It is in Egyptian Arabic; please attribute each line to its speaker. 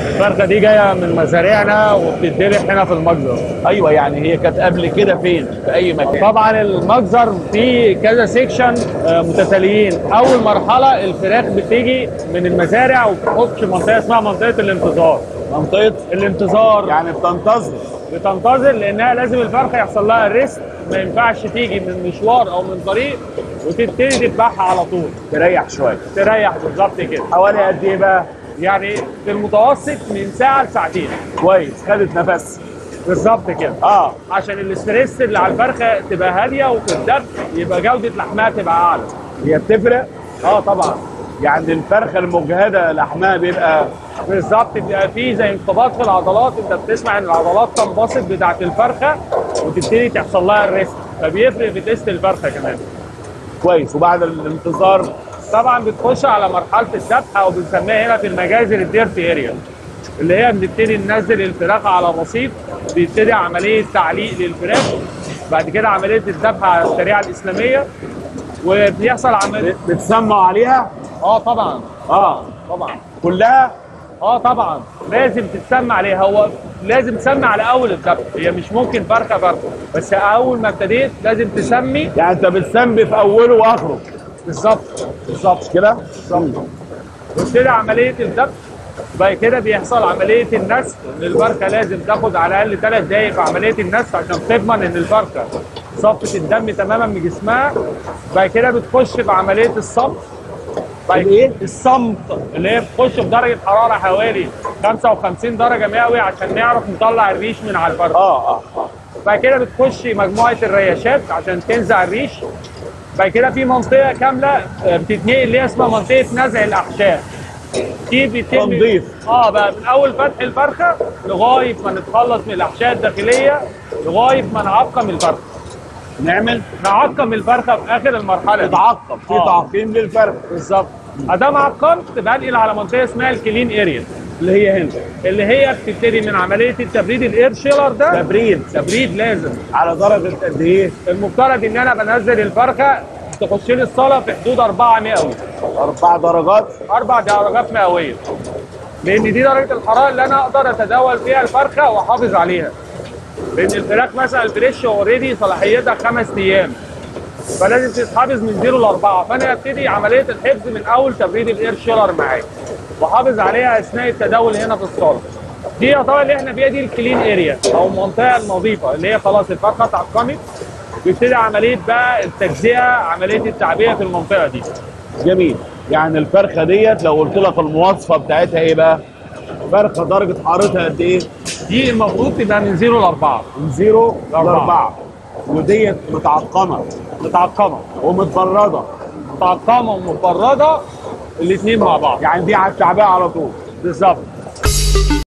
Speaker 1: الفرخه دي جايه من مزارعنا وبتتذبح هنا في المجزر
Speaker 2: ايوه يعني هي كانت قبل كده فين في اي مكان
Speaker 1: طبعا المجزر فيه كذا سيكشن آه، متتاليين اول مرحله الفراخ بتيجي من المزارع وبتخش منطقه اسمها منطقه الانتظار
Speaker 2: منطقه
Speaker 1: الانتظار
Speaker 2: يعني بتنتظر
Speaker 1: بتنتظر لانها لازم الفرخه يحصل لها الريست ما ينفعش تيجي من مشوار او من طريق وتبتدي تذبحها على طول
Speaker 2: تريح شويه
Speaker 1: تريح بالظبط كده
Speaker 2: حوالي قد ايه بقى
Speaker 1: يعني في المتوسط من ساعه لساعتين
Speaker 2: كويس خدت نفس
Speaker 1: بالظبط كده
Speaker 2: اه
Speaker 1: عشان الاستريس اللي على الفرخه تبقى هاديه وفي الدب يبقى جوده لحمها تبقى اعلى
Speaker 2: هي بتفرق
Speaker 1: اه طبعا
Speaker 2: يعني الفرخه المجهده لحمها بيبقى
Speaker 1: بالظبط بيبقى فيه زي انقباض في العضلات انت بتسمع ان العضلات تنبسط بتاعه الفرخه وتبتدي تحصل لها الريست فبيفرق في تيست الفرخه كمان
Speaker 2: كويس وبعد الانتظار
Speaker 1: طبعا بتخش على مرحله الذبح او بنسميها هنا في المجازر الديرتي اريا اللي هي بنبتدي ننزل الفراخ على الرصيف بيبتدي عمليه تعليق للفراخ بعد كده عمليه الذبح على الشريعه الاسلاميه وبيحصل عمليه
Speaker 2: بتسمعوا عليها
Speaker 1: اه طبعا
Speaker 2: اه
Speaker 1: طبعا
Speaker 2: كلها
Speaker 1: اه طبعا لازم تتسمى عليها هو لازم تسمي على اول الذبح هي مش ممكن فرخه فرخه بس اول ما ابتديت لازم تسمي
Speaker 2: يعني انت بتسمي في اوله واخره
Speaker 1: بالظبط بالظبط
Speaker 2: كده
Speaker 1: بالظبط وابتدي عمليه الذبح بعد كده بيحصل عمليه النسف ان الفرخه لازم تاخد على الاقل ثلاث دقائق في عمليه النسف عشان تضمن ان الفرخه صفت الدم تماما من جسمها بعد كده بتخش في عمليه الصمت بعد
Speaker 2: الايه؟
Speaker 1: الصمت اللي هي بتخش في درجه حراره حوالي 55 درجه مئوي عشان نعرف نطلع الريش من على الفرخه
Speaker 2: اه اه اه
Speaker 1: بعد كده بتخش مجموعه الرياشات عشان تنزع الريش بعد كده في منطقه كامله آه، بتتنقل اللي هي اسمها منطقه نزع الاحشاء دي بيتم
Speaker 2: تنظيف.
Speaker 1: اه بقى من اول فتح الفرخه لغايه ما نتخلص من الاحشاء الداخليه لغايه ما نعقم الفرخه
Speaker 2: نعمل
Speaker 1: نعقم الفرخه في اخر المرحله دي
Speaker 2: تتعقم في
Speaker 1: آه.
Speaker 2: تعقيم للفرخ
Speaker 1: بالظبط ادام عقمت بنقل على منطقه اسمها الكلين اريا
Speaker 2: اللي هي هنا
Speaker 1: اللي هي بتبتدي من عمليه التبريد الاير شيلر ده
Speaker 2: تبريد
Speaker 1: تبريد لازم
Speaker 2: على درجه قد ايه؟
Speaker 1: المفترض ان انا بنزل الفرخه تخش لي الصاله في حدود 4 مئوي
Speaker 2: اربع درجات
Speaker 1: اربع درجات مئويه لان دي درجه الحراره اللي انا اقدر اتداول فيها الفرخه واحافظ عليها لان الفراخ مثلا الفريش اوريدي صلاحيتها خمس ايام فلازم تتحافظ من 0 ل 4 فانا ابتدي عمليه الحفظ من اول تبريد الاير شيلر معايا واحافظ عليها اثناء التداول هنا في الصاله دي يعتبر اللي احنا فيها دي الكلين اريا او المنطقه النظيفه اللي هي خلاص الفرخه اتعقمت بيبتدي عمليه بقى التجزئه عمليه التعبئه في المنطقه دي
Speaker 2: جميل يعني الفرخه ديت لو قلت لك المواصفه بتاعتها ايه بقى؟ فرخه درجه حرارتها قد ايه؟
Speaker 1: دي المفروض تبقى من 0 ل 4
Speaker 2: من زيرو
Speaker 1: لأربعة.
Speaker 2: لاربعه وديت متعقمه
Speaker 1: متعقمه
Speaker 2: ومتبرده
Speaker 1: متعقمه ومبرده الاثنين مع بعض
Speaker 2: يعني دي على التعبئه على طول
Speaker 1: بالظبط